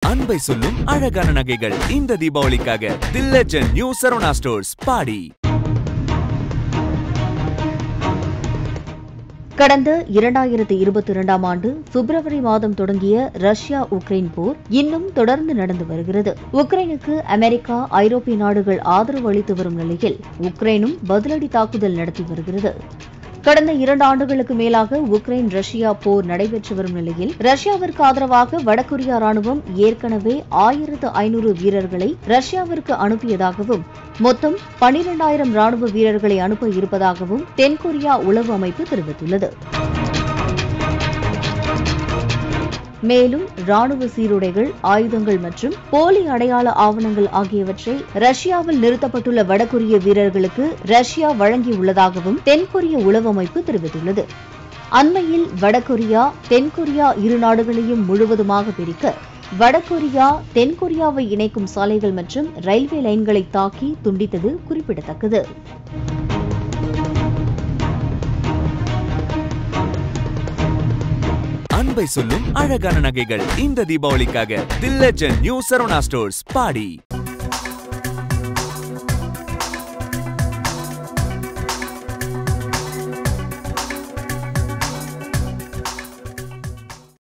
அன்பை சொல்லும் அழகான நகைகள் இந்த தீபாவளிக்காக the Legend New Saravana Stores பாடி கடந்த இரண்டாயிரத்தி இருபத்தி இரண்டாம் ஆண்டு பிப்ரவரி மாதம் தொடங்கிய ரஷ்யா உக்ரைன் போர் இன்னும் தொடர்ந்து நடந்து வருகிறது உக்ரைனுக்கு அமெரிக்கா ஐரோப்பிய நாடுகள் ஆதரவு அளித்து வரும் நிலையில் உக்ரைனும் பதிலடி தாக்குதல் நடத்தி வருகிறது கடந்த இரண்டு ஆண்டுகளுக்கு மேலாக உக்ரைன் ரஷ்யா போர் நடைபெற்று வரும் நிலையில் ரஷ்யாவிற்கு ஆதரவாக வடகொரியா ராணுவம் ஏற்கனவே ஆயிரத்து ஐநூறு வீரர்களை ரஷ்யாவிற்கு அனுப்பியதாகவும் மொத்தம் பனிரெண்டாயிரம் ராணுவ வீரர்களை அனுப்ப இருப்பதாகவும் தென்கொரியா உளவு அமைப்பு தெரிவித்துள்ளது மேலும் ராணுவ சீருடைகள் ஆயுதங்கள் மற்றும் போலி அடையாள ஆவணங்கள் ஆகியவற்றை ரஷ்யாவில் நிறுத்தப்பட்டுள்ள வடகொரிய வீரர்களுக்கு ரஷ்யா வழங்கியுள்ளதாகவும் தென்கொரிய உளவு அமைப்பு தெரிவித்துள்ளது அண்மையில் வடகொரியா தென்கொரியா இரு நாடுகளையும் முழுவதுமாக பிரிக்க வடகொரியா தென்கொரியாவை இணைக்கும் சாலைகள் மற்றும் ரயில்வே லைன்களை தாக்கி துண்டித்தது குறிப்பிடத்தக்கது அன்பை சொல்லும் அழகான நகைகள் இந்த தீபாவளிக்காக the Legend New Saravana Stores body